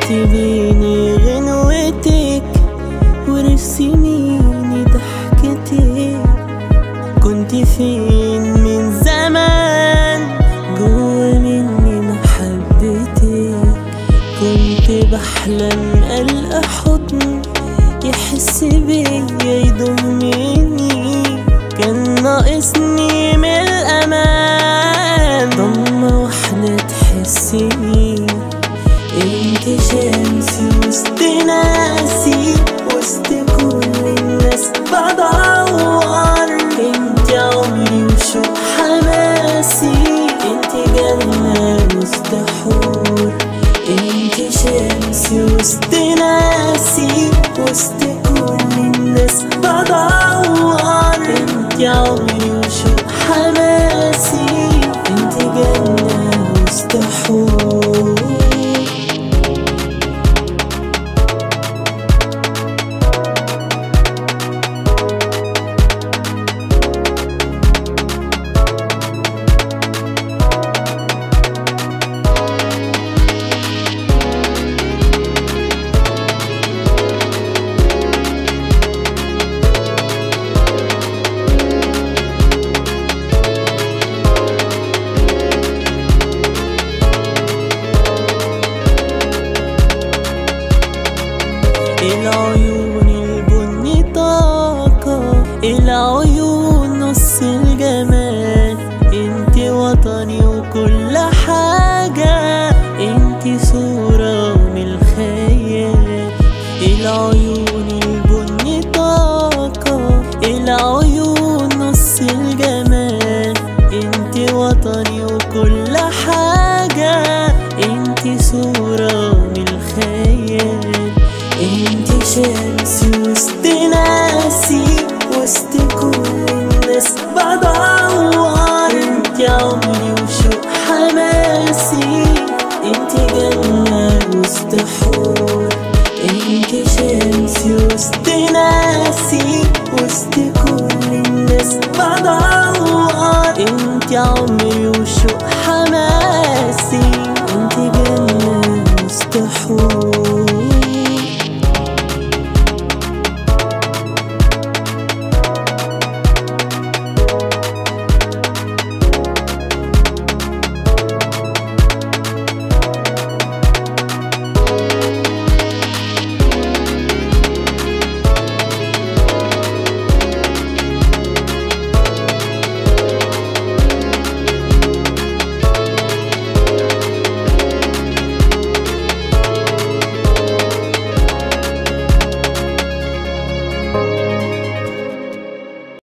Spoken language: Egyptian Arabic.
اكتبيني غنوتك ورسميني ضحكتك كنت فين من زمان جوا مني محبتك كنت بحلم ألقى حضن يحس بيا يضمني كان ناقصني من الأمان ضمة واحدة تحسني انت شمسي وسط ناسي وسط كل الناس بدور انت عمري وشوق حماسي انت جنة وسط حور انت شمسي وسط ناسي وسط كل الناس بدور انت عمري وشوق حماسي انت جنة وسط حور العيون البني طاقة العيون نص الجمال انت وطني وكل حاجة انت صورة من الخيال العيون البني طاقة العيون نص الجمال انت وطني وكل حاجة انت صورة من الخيال انت شمسي وسط ناسي وسط كل الناس بدور انت عمري وشوق حماسي انت جنة وسط